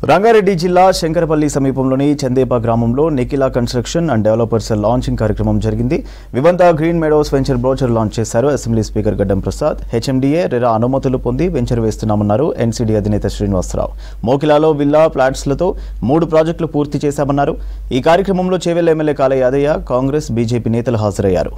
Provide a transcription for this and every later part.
రంగారెడ్డి జిల్లా శంకరపల్లి సమీపంలోని చందేపా గ్రామంలో Nikhila construction and developers launching కార్యక్రమం జరిగింది Vivanta green meadows venture brochure launch చేశారు assembly speaker Gaddam Prasad HMDA RERA అనుమతులు పొంది వెంచర్ వేస్తున్నామన్నారు ఎన్సీడీ అధినేత శ్రీనివాసరావు మోకిలాలో విల్లా ఫ్లాట్స్లతో మూడు ప్రాజెక్టులు పూర్తి చేశామన్నారు ఈ కార్యక్రమంలో చేవెళ్ల ఎమ్మెల్యే కాల యాదయ్య కాంగ్రెస్ బీజేపీ నేతలు హాజరయ్యారు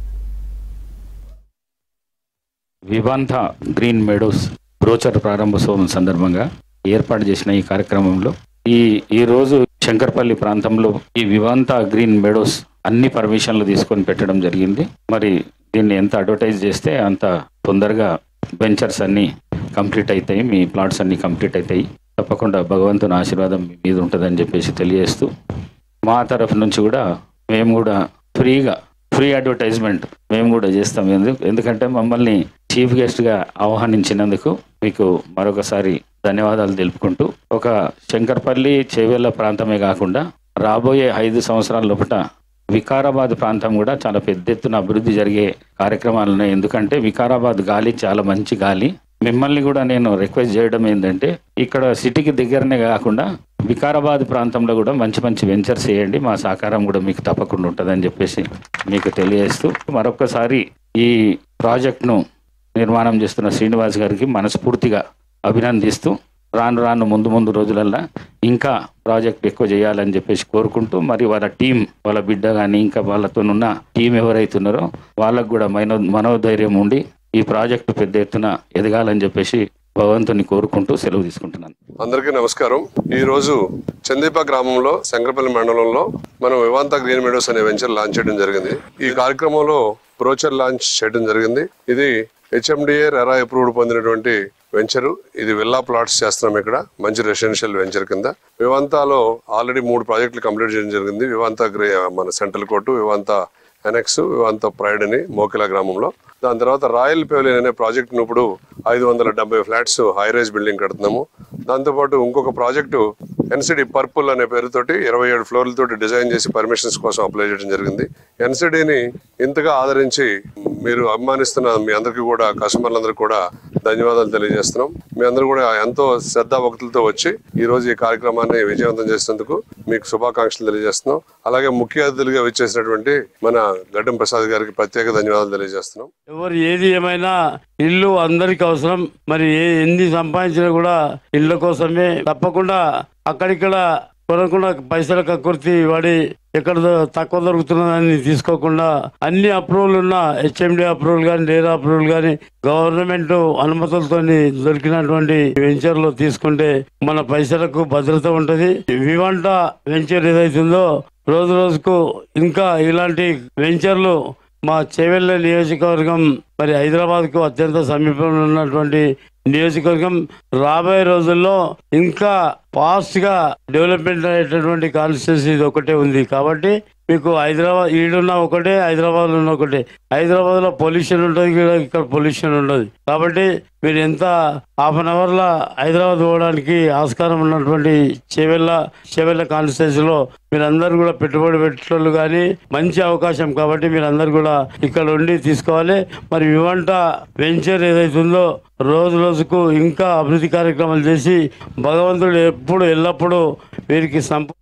వివాంత గ్రీన్ మెడోస్ బ్రోచర్ ప్రారంభోత్సవం సందర్భంగా ఏర్పాటు చేసిన ఈ కార్యక్రమంలో ఈ ఈ రోజు శంకర్పల్లి ప్రాంతంలో ఈ వివాంత గ్రీన్ మెడోస్ అన్ని పర్మిషన్లు తీసుకొని పెట్టడం జరిగింది మరి దీన్ని ఎంత అడ్వర్టైజ్ చేస్తే అంత తొందరగా వెంచర్స్ అన్ని కంప్లీట్ అవుతాయి మీ ప్లాట్స్ అన్ని కంప్లీట్ అవుతాయి తప్పకుండా భగవంతుని ఆశీర్వాదం మీ మీద ఉంటుందని చెప్పేసి తెలియజేస్తూ మా తరఫు నుంచి కూడా మేము కూడా ఫ్రీగా ఫ్రీ అడ్వర్టైజ్మెంట్ మేము కూడా చేస్తాం ఎందు- ఎందుకంటే మమ్మల్ని చీఫ్ గెస్ట్గా ఆహ్వానించినందుకు మీకు మరొకసారి ధన్యవాదాలు తెలుపుకుంటూ ఒక శంకర్పల్లి చేవేళ్ల ప్రాంతమే కాకుండా రాబోయే ఐదు సంవత్సరాల లోపల వికారాబాద్ ప్రాంతం కూడా చాలా పెద్ద ఎత్తున అభివృద్ధి జరిగే కార్యక్రమాలు ఉన్నాయి ఎందుకంటే వికారాబాద్ గాలి చాలా మంచి గాలి మిమ్మల్ని కూడా నేను రిక్వెస్ట్ చేయడం ఏంటంటే ఇక్కడ సిటీకి దగ్గరనే కాకుండా వికారాబాద్ ప్రాంతంలో కూడా మంచి మంచి వెంచర్స్ చేయండి మా సహకారం కూడా మీకు తప్పకుండా ఉంటుందని చెప్పేసి మీకు తెలియజేస్తూ మరొకసారి ఈ ప్రాజెక్ట్ను నిర్మాణం చేస్తున్న శ్రీనివాస్ గారికి మనస్ఫూర్తిగా అభినందిస్తూ రాను రాను ముందు ముందు రోజులల్లో ఇంకా ప్రాజెక్ట్ ఎక్కువ చేయాలని చెప్పేసి కోరుకుంటూ మరి వాళ్ళ టీం వాళ్ళ బిడ్డ కానీ ఇంకా వాళ్ళతో ఉన్న టీం ఎవరైతున్నారో వాళ్ళకు కూడా మనో మనోధైర్యం ఉండి ఈ ప్రాజెక్టు పెద్ద ఎత్తున ఎదగాలని చెప్పేసి భగవంతుని కోరుకుంటూ సెలవు తీసుకుంటున్నాను అందరికీ నమస్కారం ఈ రోజు చందీప గ్రామంలో శంకరపల్లి మండలంలో మనం వివాంత గ్రీన్ మెడోస్ అనే వెంచర్ లాంచ్ చేయడం జరిగింది ఈ కార్యక్రమంలో బ్రోచర్ లాంచ్ చేయడం జరిగింది ఇది హెచ్ఎండిఏ రెరా అప్రూవ్డ్ పొందినటువంటి వెంచరు ఇది విల్లా ప్లాట్స్ చేస్తున్నాం ఇక్కడ మంచి రెసిడెన్షియల్ వెంచర్ కింద వివాంతాలో ఆల్రెడీ మూడు ప్రాజెక్టులు కంప్లీట్ చేయడం జరిగింది వివాంత గ్రే మన central court Vivanta annex Vivanta pride అని మోకిలా గ్రామంలో దాని తర్వాత రాయల్ పెవిలియన్ అనే ప్రాజెక్ట్ ఇప్పుడు ఐదు వందల డెబ్బై ఫ్లాట్స్ హై రైజ్ బిల్డింగ్ కడుతున్నాము దాంతోపాటు ఇంకొక ప్రాజెక్టు ఎన్సిడి పర్పుల్ అనే పేరుతోటి ఇరవై ఏడు ఫ్లోర్లతోటి డిజైన్ చేసి పర్మిషన్స్ కోసం అప్లై చేయడం జరిగింది ఎన్సిడిని ఇంతగా ఆదరించి మీరు అభిమానిస్తున్న మీ అందరికీ కూడా కస్టమర్లందరికీ కూడా ధన్యవాదాలు తెలియజేస్తున్నాం మీ అందరూ కూడా ఎంతో శ్రద్ధా భక్తులతో వచ్చి ఈ రోజు ఈ కార్యక్రమాన్ని విజయవంతం చేసినందుకు మీకు శుభాకాంక్షలు తెలియజేస్తున్నాం అలాగే ముఖ్య అతిథులుగా విచ్చేసినటువంటి మన గడ్డం ప్రసాద్ గారికి ప్రత్యేక ధన్యవాదాలు తెలియజేస్తున్నాం ఎవరు ఏది ఏమైనా ఇల్లు అందరికి అవసరం మరి ఏ ఎన్ని సంపాదించినా కూడా ఇళ్ళ కోసమే తప్పకుండా అక్కడిక్కడ కొనకుండా పైసల కక్కుర్తి వాడి ఎక్కడ దొ- తక్కువ దొరుకుతున్నదని తీసుకోకుండా అన్ని అప్రూవల్ ఉన్న హెచ్ఎండి అప్రూవల్ కానీ డేరా అప్రూవల్ కానీ గవర్నమెంట్ అనుమతులతో దొరికినటువంటి వెంచర్లు తీసుకుంటే మన పైసలకు భద్రత ఉంటది వివంట వెంచర్ ఏదైతుందో రోజు రోజుకు ఇంకా ఇలాంటి వెంచర్లు మా చేవెళ్ళ నియోజకవర్గం మరి హైదరాబాద్ కు అత్యంత సమీపంలో ఉన్నటువంటి నియోజకవర్గం రాబోయే రోజుల్లో ఇంకా ఫాస్ట్ గా డెవలప్మెంట్ అయ్యేటటువంటి కాన్స్టిట్యూన్సీ ఇది ఒకటే ఉంది కాబట్టి మీకు హైదరాబాద్ ఈడున్న ఒకటే హైదరాబాద్ ఉన్న ఒకటే హైదరాబాద్ లో పొల్యూషన్ ఉంటుంది ఇక్కడ ఇక్కడ పొల్యూషన్ ఉండదు కాబట్టి మీరు ఎంత హాఫ్ అన్ అవర్ లా హైదరాబాద్ పోవడానికి ఆస్కారం ఉన్నటువంటి చెవెళ్ళ చెవెళ్ళ కాన్స్టిట్యూన్సీలో మీరందరూ కూడా పెట్టుబడి పెట్టేటోళ్ళు కానీ మంచి అవకాశం కాబట్టి మీరందరూ కూడా ఇక్కడ ఉండి తీసుకోవాలి మరి వివంట వెంచర్ ఏదైతుందో రోజు రోజుకు ఇంకా అభివృద్ధి కార్యక్రమాలు చేసి భగవంతుడు ఎప్పుడు ఎల్లప్పుడూ వీరికి సంప